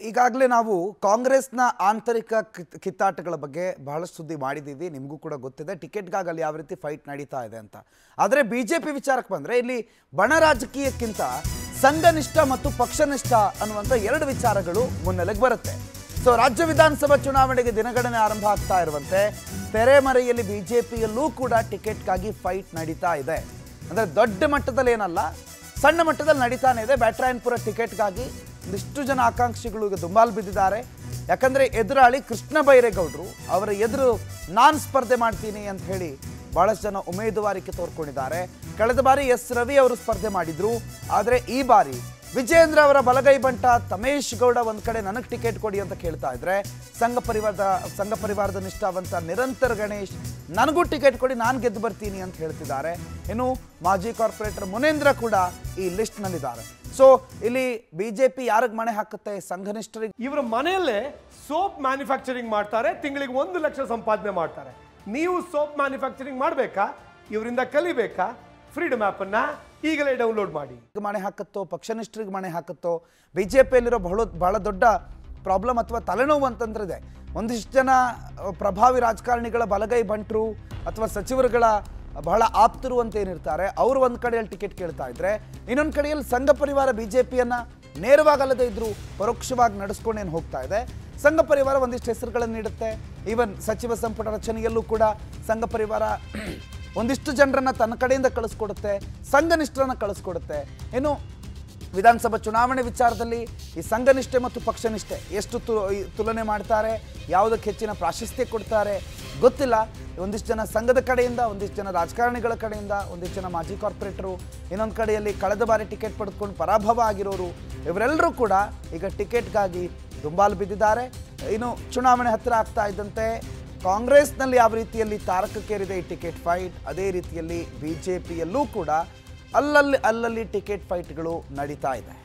ಈಗಾಗಲೇ ನಾವು ಕಾಂಗ್ರೆಸ್ನ ಆಂತರಿಕ ಕಿತ್- ಕಿತ್ತಾಟಗಳ ಬಗ್ಗೆ ಬಹಳಷ್ಟು ಸುದ್ದಿ ಮಾಡಿದ್ದೀವಿ ನಿಮಗೂ ಕೂಡ ಗೊತ್ತಿದೆ ಟಿಕೆಟ್ಗಾಗಿ ಅಲ್ಲಿ ಯಾವ ರೀತಿ ಫೈಟ್ ನಡೀತಾ ಇದೆ ಅಂತ ಆದರೆ ಬಿ ಜೆ ಪಿ ವಿಚಾರಕ್ಕೆ ಬಂದರೆ ಇಲ್ಲಿ ಬಣ ರಾಜಕೀಯಕ್ಕಿಂತ ಸಂಘನಿಷ್ಠ ಮತ್ತು ಪಕ್ಷನಿಷ್ಠ ಅನ್ನುವಂಥ ಎರಡು ವಿಚಾರಗಳು ಮುನ್ನೆಲೆಗೆ ಬರುತ್ತೆ ಸೊ ರಾಜ್ಯ ವಿಧಾನಸಭಾ ಚುನಾವಣೆಗೆ ದಿನಗಣನೆ ಆರಂಭ ಆಗ್ತಾ ಇರುವಂತೆ ತೆರೆಮರೆಯಲ್ಲಿ ಬಿ ಜೆ ಪಿಯಲ್ಲೂ ಕೂಡ ಟಿಕೆಟ್ಗಾಗಿ ಫೈಟ್ ನಡೀತಾ ಇದೆ ಅಂದರೆ ದೊಡ್ಡ ಮಟ್ಟದಲ್ಲಿ ಏನಲ್ಲ ಸಣ್ಣ ಮಟ್ಟದಲ್ಲಿ ನಡೀತಾನೆ ಇದೆ ಬ್ಯಾಟ್ರಾಯನ್ಪುರ ಟಿಕೆಟ್ಗಾಗಿ ಒಂದಿಷ್ಟು ಜನ ಆಕಾಂಕ್ಷಿಗಳು ಈಗ ದುಂಬಾಲು ಬಿದ್ದಿದ್ದಾರೆ ಯಾಕಂದರೆ ಎದುರಾಳಿ ಕೃಷ್ಣ ಬೈರೇಗೌಡರು ಅವರ ಎದುರು ನಾನು ಸ್ಪರ್ಧೆ ಮಾಡ್ತೀನಿ ಅಂತ ಹೇಳಿ ಬಹಳಷ್ಟು ಜನ ಉಮೇದುವಾರಿಕೆ ತೋರ್ಕೊಂಡಿದ್ದಾರೆ ಕಳೆದ ಬಾರಿ ಎಸ್ ರವಿ ಅವರು ಸ್ಪರ್ಧೆ ಮಾಡಿದ್ರು ಆದರೆ ಈ ಬಾರಿ ವಿಜೇಂದ್ರ ಅವರ ಬಲಗೈ ಬಂಟ ತಮೇಶ್ ಗೌಡ ಒಂದ್ ಕಡೆ ನನಗೆ ಟಿಕೆಟ್ ಕೊಡಿ ಅಂತ ಕೇಳ್ತಾ ಇದ್ರೆ ಸಂಘ ಪರಿವಾರದ ಸಂಘ ಪರಿವಾರದ ನಿಷ್ಠಾವಂತ ನಿರಂತರ ಗಣೇಶ್ ನನಗೂ ಟಿಕೆಟ್ ಕೊಡಿ ನಾನು ಗೆದ್ದು ಬರ್ತೀನಿ ಅಂತ ಹೇಳ್ತಿದ್ದಾರೆ ಇನ್ನು ಮಾಜಿ ಕಾರ್ಪೊರೇಟರ್ ಮುನೇಂದ್ರ ಕೂಡ ಈ ಲಿಸ್ಟ್ನಲ್ಲಿದ್ದಾರೆ ಸೊ ಇಲ್ಲಿ ಬಿಜೆಪಿ ಯಾರಿಗೆ ಮಣೆ ಹಾಕುತ್ತೆ ಸಂಘನಿಷ್ಠರಿಗೆ ಇವರ ಮನೆಯಲ್ಲೇ ಸೋಪ್ ಮ್ಯಾನುಫ್ಯಾಕ್ಚರಿಂಗ್ ಮಾಡ್ತಾರೆ ತಿಂಗಳಿಗೆ ಒಂದು ಲಕ್ಷ ಸಂಪಾದನೆ ಮಾಡ್ತಾರೆ ನೀವು ಸೋಪ್ ಮ್ಯಾನುಫ್ಯಾಕ್ಚರಿಂಗ್ ಮಾಡಬೇಕಾ ಇವರಿಂದ ಕಲಿಬೇಕಾ ಫ್ರೀಡಮ್ ಆ್ಯಪನ್ನು ಈಗಲೇ ಡೌನ್ಲೋಡ್ ಮಾಡಿ ಮಣೆ ಹಾಕತ್ತೋ ಪಕ್ಷನಿಷ್ಠರಿಗೆ ಮಣೆ ಹಾಕತ್ತೋ ಬಿ ಜೆ ಪಿಯಲ್ಲಿರೋ ಬಹಳ ಬಹಳ ದೊಡ್ಡ ಪ್ರಾಬ್ಲಮ್ ಅಥವಾ ತಲೆನೋವು ಅಂತಂದ್ರೆ ಇದೆ ಒಂದಿಷ್ಟು ಜನ ಅಹ್, ಪ್ರಭಾವಿ ರಾಜಕಾರಣಿಗಳ ಬಲಗೈ ಬಂಟರು ಅಥವಾ ಸಚಿವರುಗಳ ಬಹಳ ಆಪ್ತರು ಅಂತ ಏನಿರ್ತಾರೆ ಅವರು ಒಂದು ಕಡೆಯಲ್ಲಿ ಟಿಕೆಟ್ ಕೇಳ್ತಾ ಇದ್ರೆ ಇನ್ನೊಂದು ಕಡೆಯಲ್ಲಿ ಸಂಘ ಪರಿವಾರ ಬಿ ಜೆ ಪಿಯನ್ನು ನೇರವಾಗಲ್ಲದೆ ಇದ್ರು ಪರೋಕ್ಷವಾಗಿ ನಡೆಸ್ಕೊಂಡು ಏನು ಹೋಗ್ತಾ ಇದೆ ಸಂಘ ಪರಿವಾರ ಒಂದಿಷ್ಟು ಹೆಸರುಗಳನ್ನು ನೀಡುತ್ತೆ ಈವನ್ ಸಚಿವ ಸಂಪುಟ ರಚನೆಯಲ್ಲೂ ಕೂಡ ಸಂಘ ಪರಿವಾರ ಒಂದಿಷ್ಟು ಜನರನ್ನ ತನ್ನ ಕಡೆಯಿಂದ ಕಳಿಸ್ಕೊಡುತ್ತೆ ಸಂಘನಿಷ್ಠರನ್ನ ಕಳಿಸ್ಕೊಡುತ್ತೆ ಇನ್ನು ವಿಧಾನಸಭಾ ಚುನಾವಣೆ ವಿಚಾರದಲ್ಲಿ ಈ ಸಂಘನಿಷ್ಠೆ ಮತ್ತು ಪಕ್ಷನಿಷ್ಠೆ ಎಷ್ಟು ತು ಈ ತುಲನೆ ಮಾಡ್ತಾರೆ ಯಾವುದಕ್ಕೆ ಹೆಚ್ಚಿನ ಪ್ರಾಶಸ್ತ್ಯ ಕೊಡ್ತಾರೆ ಗೊತ್ತಿಲ್ಲ ಒಂದಿಷ್ಟು ಜನ ಸಂಘದ ಕಡೆಯಿಂದ ಒಂದಿಷ್ಟು ಜನ ರಾಜಕಾರಣಿಗಳ ಕಡೆಯಿಂದ ಒಂದಿಷ್ಟು ಜನ ಮಾಜಿ ಕಾರ್ಪೊರೇಟರು ಇನ್ನೊಂದು ಕಡೆಯಲ್ಲಿ ಕಳೆದ ಬಾರಿ ಟಿಕೆಟ್ ಪಡೆದುಕೊಂಡು ಪರಾಭವ ಆಗಿರೋರು ಇವರೆಲ್ಲರೂ ಕೂಡ ಈಗ ಟಿಕೆಟ್ಗಾಗಿ ದುಂಬಾಲು ಬಿದ್ದಿದ್ದಾರೆ ಇನ್ನು ಚುನಾವಣೆ ಹತ್ತಿರ ಆಗ್ತಾ ಇದ್ದಂತೆ ಕಾಂಗ್ರೆಸ್ನಲ್ಲಿ ಯಾವ ರೀತಿಯಲ್ಲಿ ತಾರಕಕ್ಕೇರಿದೆ ಈ ಟಿಕೆಟ್ ಫೈಟ್ ಅದೇ ರೀತಿಯಲ್ಲಿ ಬಿ ಜೆ ಪಿಯಲ್ಲೂ ಕೂಡ ಅಲ್ಲಲ್ಲಿ ಅಲ್ಲಲ್ಲಿ ಟಿಕೆಟ್ ಫೈಟ್ಗಳು ನಡೀತಾ ಇದೆ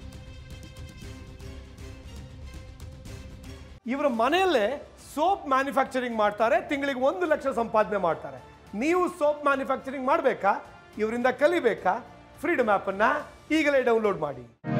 ಇವರ ಮನೆಯಲ್ಲೇ ಸೋಪ್ ಮ್ಯಾನುಫ್ಯಾಕ್ಚರಿಂಗ್ ಮಾಡ್ತಾರೆ ತಿಂಗಳಿಗೆ ಒಂದು ಲಕ್ಷ ಸಂಪಾದನೆ ಮಾಡ್ತಾರೆ ನೀವು ಸೋಪ್ ಮ್ಯಾನುಫ್ಯಾಕ್ಚರಿಂಗ್ ಮಾಡಬೇಕಾ ಇವರಿಂದ ಕಲಿಬೇಕಾ ಫ್ರೀಡಮ್ ಆ್ಯಪನ್ನು ಈಗಲೇ ಡೌನ್ಲೋಡ್ ಮಾಡಿ